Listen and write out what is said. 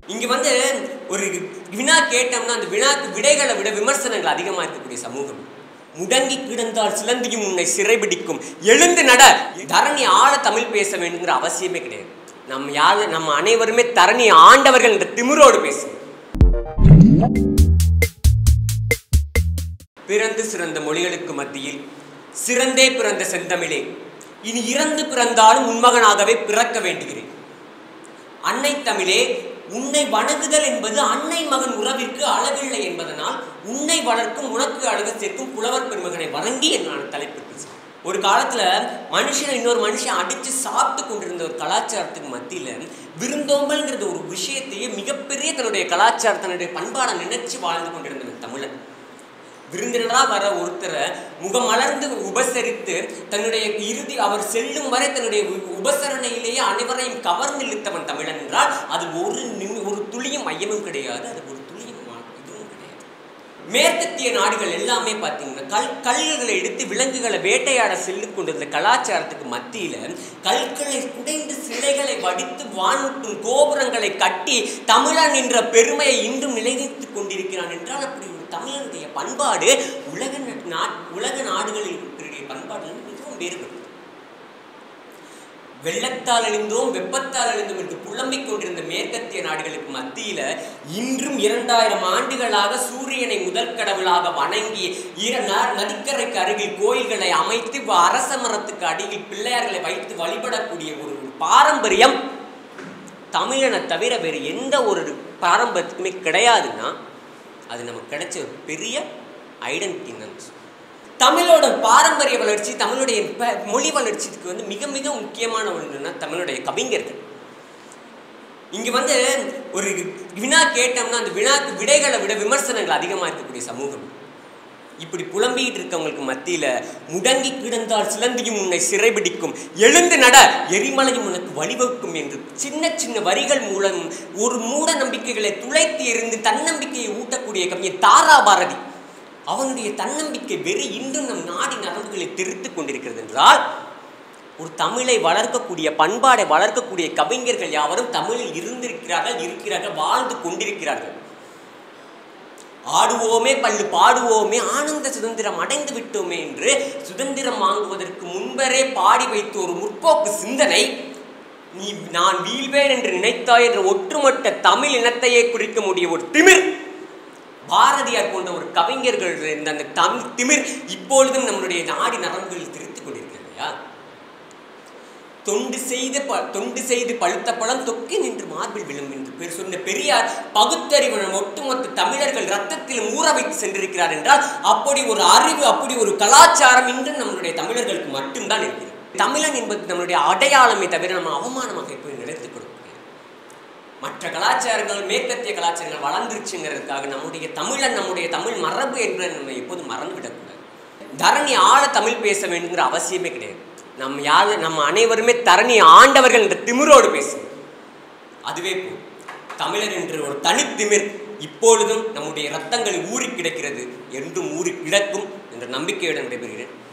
இங்க வந்து ஒரு வினா கேட்டோம்னா அந்த வினாக்கு விடைகளை விட விமர்சனங்கள் அதிகமா இருக்கக்கூடிய சமூகம் முடங்கி கிடந்தால் சிலந்தியும் உன்னை சிறைபிடிக்கும் எழுந்து நட தரணி ஆள தமிழ் பேச வேண்டுங்கிற அவசியமே கிடையாது நம்ம யார் நம்ம அனைவருமே தரணி ஆண்டவர்கள் என்ற திமிரோடு பேசுவோம் பிறந்து சிறந்த மொழிகளுக்கு மத்தியில் சிறந்தே பிறந்த செந்தமிழே இனி இறந்து பிறந்தாலும் உன்மகனாகவே பிறக்க வேண்டுகிறேன் அன்னை தமிழே உன்னை வணங்குதல் என்பது அன்னை மகன் உறவிற்கு அளவில்லை என்பதனால் உன்னை வளர்க்கும் உனக்கு அழகு சேர்க்கும் புலவர் பெருமகனை வணங்கி என்னான தலைப்பிற்கு சென்றேன். ஒரு காலத்துல மனுஷனை இன்னொரு மனுஷன் அடிச்சு சாப்பிட்டு கொண்டிருந்த ஒரு கலாச்சாரத்துக்கு மத்தியில விருந்தோம்பல்ங்கிறது ஒரு விஷயத்தையே மிகப்பெரிய தன்னுடைய கலாச்சாரத்தினுடைய பண்பாடை நினைச்சு வாழ்ந்து கொண்டிருந்தவன் தமிழன் விருந்தினரா வர ஒருத்தரை முகமலர்ந்து உபசரித்து தன்னுடைய இறுதி அவர் செல்லும் வரை தன்னுடைய உ- உபசரணையிலேயே அனைவரையும் கவர்ந்து இழுத்தவன் தமிழன் என்றால் அது ஒரு நிமி ஒரு துளியும் மையமும் கிடையாது அது ஒரு துளியும் மா- இதுவும் கிடையாது மேற்கத்திய நாடுகள் எல்லாமே பார்த்தீங்கன்னா கல் கல்களை எடுத்து விலங்குகளை வேட்டையாட செல்லு கொண்டிருந்த கலாச்சாரத்துக்கு மத்தியில கற்களை குடைந்து சிலைகளை வடித்து வானூட்டும் கோபுரங்களை கட்டி தமிழன் என்ற பெருமையை இன்றும் நிலைநிறுத்திக் கொண்டிருக்கிறான் என்றால் அப்படி ஒரு தமிழனுடைய பண்பாடு உலக நா- நா- உலக நாடுகளில் இருக்கிற பண்பாடு மிகவும் வேறுபடும் வெள்ளத்தால் அழிந்தோம் வெப்பத்தால் அழிந்தோம் என்று புலம்பிக் கொண்டிருந்த மேற்கத்திய நாடுகளுக்கு மத்தியில இன்றும் இரண்டாயிரம் ஆண்டுகளாக சூரியனை முதல் கடவுளாக வணங்கி இர- ந- நதிக்கரைக்கு அருகில் கோயில்களை அமைத்து வ- அரச மரத்துக்கு அடியில் பிள்ளையார்களை வைத்து வழிபடக்கூடிய ஒரு பாரம்பரியம் தமிழனை தவிர வேறு எந்த ஒரு பாரம்பரியத்துக்குமே கிடையாதுன்னா அது நமக்கு கிடைச்ச ஒரு பெரிய ஐடென்டிட்டி தமிழோட பாரம்பரிய வளர்ச்சி தமிழுடைய ப- மொழி வளர்ச்சிக்கு வந்து மிக மிக முக்கியமான ஒன்றுன்னா தமிழுடைய கவிஞர்கள் இங்க வந்து ஒரு வினா கேட்டோம்னா அந்த வினாக்கு விடைகளை விட விமர்சனங்கள் அதிகமாக இருக்கக்கூடிய சமூகம் இப்படி புலம்பிக்கிட்டு இருக்கவங்களுக்கு மத்தியில முடங்கி கிடந்தால் சிலந்தியும் உன்னை சிறைபிடிக்கும் எழுந்து நட எரிமலையும் உனக்கு வழிவகுக்கும் என்று சின்ன சின்ன வரிகள் மூலம் ஒரு மூட நம்பிக்கைகளை துளைத்து எறிந்து தன்னம்பிக்கையை ஊட்டக்கூடிய கவிஞர் தாரா பாரதி அவனுடைய தன்னம்பிக்கை வெறி இன்றும் நம் நாடி நரம்புகளை தெரித்து கொண்டிருக்கிறது என்றால் ஒரு தமிழை வளர்க்கக்கூடிய பண்பாடை வளர்க்கக்கூடிய கவிஞர்கள் யாவரும் தமிழில் இருந்திருக்கிறார்கள் இருக்கிறார்கள் வாழ்ந்து கொண்டிருக்கிறார்கள் ஆடுவோமே பல்லு பாடுவோமே ஆனந்த சுதந்திரம் அடைந்து விட்டோமே என்று சுதந்திரம் வாங்குவதற்கு முன்பரே பாடி வைத்த ஒரு முற்போக்கு சிந்தனை நீ நான் வீழ்வேன் என்று நினைத்தாய் என்ற ஒட்டுமொத்த தமிழ் இனத்தையே குறிக்க முடிய ஒரு திமிர் பாரதியார் போன்ற ஒரு கவிஞர்கள் இருந்த அந்த தமிழ் திமிர் இப்பொழுதும் நம்மளுடைய நாடி நரம்புகளில் திரித்துக் கொண்டிருக்கிறது இல்லையா தொண்டு செய்து ப தொண்டு செய்து பழுத்த பழம் தொக்கி நின்று மார்பில் விழும் என்று பேர் சொன்ன பெரியார் பகுத்தறிவு ஒட்டுமொத்த தமிழர்கள் ரத்தத்தில் ஊற வைத்து சென்றிருக்கிறார் என்றால் அப்படி ஒரு அறிவு அப்படி ஒரு கலாச்சாரம் இன்று நம்மளுடைய தமிழர்களுக்கு மட்டும்தான் இருக்கிறது தமிழன் என்பது நம்மளுடைய அடையாளமே தவிர நம்ம அவமானமாக போய் நிலைத்துக் கொடுக்க முடியாது. மற்ற கலாச்சாரங்கள் மேற்கத்திய கலாச்சாரங்கள் வளர்ந்துருச்சுங்கிறதுக்காக நம்முடைய தமிழன் நம்முடைய தமிழ் மரபு என்று நம்ம எப்போதும் மறந்துவிடக்கூடாது தரணி ஆள தமிழ் பேச வேண்டுங்கிற அவசியமே கிடையாது நம்ம யார் நம்ம அனைவருமே தரணி ஆண்டவர்கள் என்ற திமிரோடு பேசுவோம் அதுவே போதும் தமிழர் என்று ஒரு தனித்திமிர் இப்பொழுதும் நம்முடைய ரத்தங்களில் ஊறி கிடக்கிறது என்றும் ஊறி கிடக்கும் என்ற நம்பிக்கையுடன் விடைபெறுகிறேன்